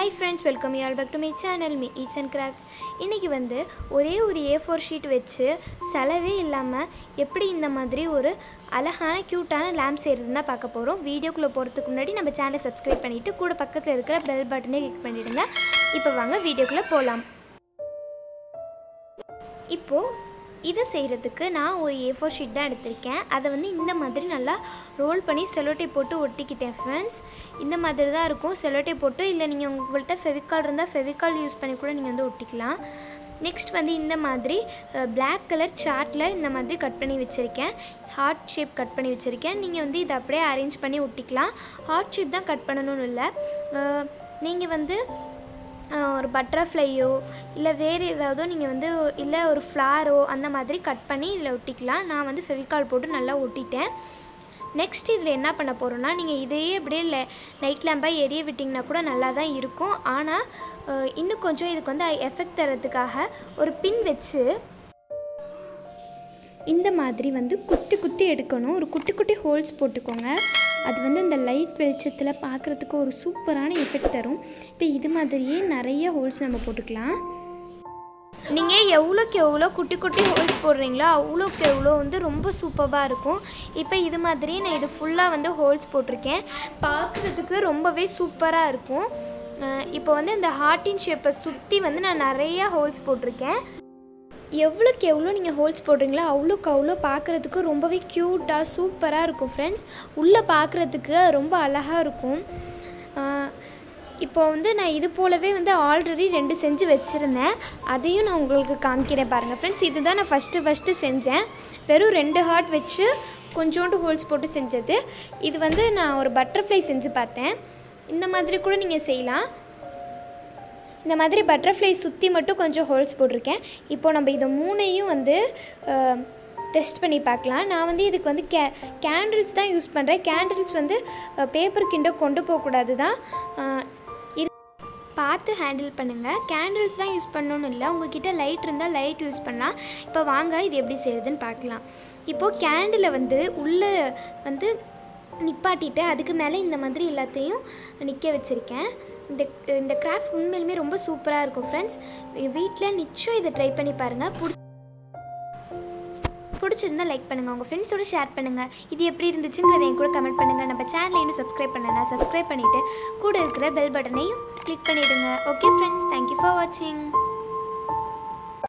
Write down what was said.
hi friends welcome you all back to my channel me each and crafts இன்றைக்கி வந்து ஒரே ஒரு A four sheet வச்சு செலவே இல்லாமல் எப்படி இந்த மாதிரி ஒரு அழகான க்யூட்டான லேம்ப் செய்கிறது தான் பார்க்க போகிறோம் வீடியோக்குள்ளே போகிறதுக்கு முன்னாடி நம்ம சேனலை சப்ஸ்கிரைப் பண்ணிவிட்டு கூட பக்கத்தில் இருக்கிற பெல் பட்டனே கிளிக் பண்ணிவிடுங்க இப்போ வாங்க வீடியோக்குள்ளே போகலாம் இப்போது இதை செய்கிறதுக்கு நான் ஒரு ஏ ஃபோர் ஷீட் தான் எடுத்திருக்கேன் அதை வந்து இந்த மாதிரி நல்லா ரோல் பண்ணி செலோட்டை போட்டு ஒட்டிக்கிட்டேன் ஃப்ரெண்ட்ஸ் இந்த மாதிரி தான் இருக்கும் செலோட்டை போட்டு இல்லை நீங்கள் உங்கள்கிட்ட ஃபெவிகால் இருந்தால் ஃபெவிகால் யூஸ் பண்ணி கூட நீங்கள் வந்து ஒட்டிக்கலாம் நெக்ஸ்ட் வந்து இந்த மாதிரி பிளாக் கலர் சார்ட்டில் இந்த மாதிரி கட் பண்ணி வச்சுருக்கேன் ஹார்ட் ஷேப் கட் பண்ணி வச்சுருக்கேன் நீங்கள் வந்து இதை அப்படியே அரேஞ்ச் பண்ணி ஒட்டிக்கலாம் ஹார்ட் ஷேப் தான் கட் பண்ணணும்னு இல்லை நீங்கள் வந்து ஆஹ் ஒரு பட்டர்ஃப்ளையோ இல்லை வேறு ஏதாவதோ நீங்கள் வந்து இல்லை ஒரு ஃப்ளாரோ அந்த மாதிரி கட் பண்ணி இதில் ஒட்டிக்கலாம் நான் வந்து ஃபெவிகால் போட்டு நல்லா ஒட்டிட்டேன் நெக்ஸ்ட் இதில் என்ன பண்ண போகிறோன்னா நீங்கள் இதையே அப்படியே லை நைட் லேம்பாக எரிய விட்டிங்கன்னா கூட நல்லா தான் இருக்கும் ஆனால் ஆஹ் இன்னும் கொஞ்சம் இதுக்கு வந்து எஃபெக்ட் தரதுக்காக ஒரு பின் வச்சு இந்த மாதிரி வந்து குத்தி குத்தி எடுக்கணும் ஒரு குட்டி குட்டி ஹோல்ஸ் போட்டுக்கோங்க அது வந்து இந்த லைட் வெளிச்சத்தில் பார்க்குறதுக்கு ஒரு சூப்பரான எஃபெக்ட் தரும் இப்போ இது மாதிரியே நிறைய ஹோல்ஸ் நம்ம போட்டுக்கலாம் நீங்கள் எவ்வளோக்கு எவ்வளோ குட்டி குட்டி ஹோல்ஸ் போடுறீங்களோ அவ்வளோக்கு எவ்வளோ வந்து ரொம்ப சூப்பராக இருக்கும் இப்போ இது மாதிரி நான் இது ஃபுல்லாக வந்து ஹோல்ஸ் போட்டிருக்கேன் பார்க்குறதுக்கு ரொம்பவே சூப்பராக இருக்கும் அஹ் இப்போ வந்து இந்த ஹார்ட்டின் ஷேப்பை சுற்றி வந்து நான் நிறையா ஹோல்ஸ் போட்டிருக்கேன் எவ்வளோக்கு எவ்வளோ நீங்கள் ஹோல்ஸ் போடுறீங்களோ அவ்வளோக்கு அவ்வளோ பார்க்குறதுக்கு ரொம்பவே க்யூட்டாக சூப்பராக இருக்கும் ஃப்ரெண்ட்ஸ் உள்ளே பார்க்குறதுக்கு ரொம்ப அழகாக இருக்கும் ஆஹ் இப்போ வந்து நான் இது போலவே வந்து ஆல்ரெடி ரெண்டு செஞ்சு வச்சுருந்தேன் அதையும் நான் உங்களுக்கு காமிக்கிறேன் பாருங்கள் ஃப்ரெண்ட்ஸ் இதுதான் நான் ஃபஸ்ட்டு ஃபஸ்ட்டு செஞ்சேன் வெறும் ரெண்டு ஹார்ட் வச்சு கொஞ்சோண்டு ஹோல்ஸ் போட்டு செஞ்சது இது வந்து நான் ஒரு பட்டர்ஃப்ளை செஞ்சு பார்த்தேன் இந்த மாதிரி கூட நீங்கள் செய்யலாம் இந்த மாதிரி பட்டர்ஃப்ளை சுற்றி மட்டும் கொஞ்சம் ஹோல்ஸ் போட்டிருக்கேன் இப்போது நம்ம இதை மூணையும் வந்து டெஸ்ட் பண்ணி பார்க்கலாம் நான் வந்து இதுக்கு வந்து கே கேண்டில்ஸ் தான் யூஸ் பண்ணுறேன் கேண்டில்ஸ் வந்து பேப்பர் கிண்டோ கொண்டு போகக்கூடாது தான் அஹ், இது பார்த்து ஹேண்டில் பண்ணுங்கள் கேண்டில்ஸ் தான் யூஸ் பண்ணணும்னு இல்லை உங்ககிட்ட லைட் இருந்தால் லைட் யூஸ் பண்ணலாம் இப்போ வாங்க இது எப்படி செய்யுதுன்னு பார்க்கலாம் இப்போது கேண்டிலை வந்து உள்ளே வந்து நிப்பாட்டிட்டு அதுக்கு மேலே இந்த மாதிரி எல்லாத்தையும் நிற்க வச்சுருக்கேன் இந்த இந்த கிராஃப்ட் உண்மையிலுமே ரொம்ப சூப்பராக இருக்கும் ஃப்ரெண்ட்ஸ் வீட்டில் நிச்சயம் இதை ட்ரை பண்ணி பாருங்கள் பிடி பிடிச்சிருந்தா லைக் பண்ணுங்கள் உங்கள் ஃப்ரெண்ட்ஸோட ஷேர் பண்ணுங்கள் இது எப்படி இருந்துச்சுங்கிறத என் கூட கமெண்ட் பண்ணுங்கள் நம்ம சேனலை இன்னும் சப்ஸ்கிரைப் பண்ணலன்னா சப்ஸ்கிரைப் பண்ணிவிட்டு கூட இருக்கிற பெல் பட்டனையும் கிளிக் பண்ணிவிடுங்க ஓகே ஃப்ரெண்ட்ஸ் தேங்க்யூ ஃபார் வாட்சிங்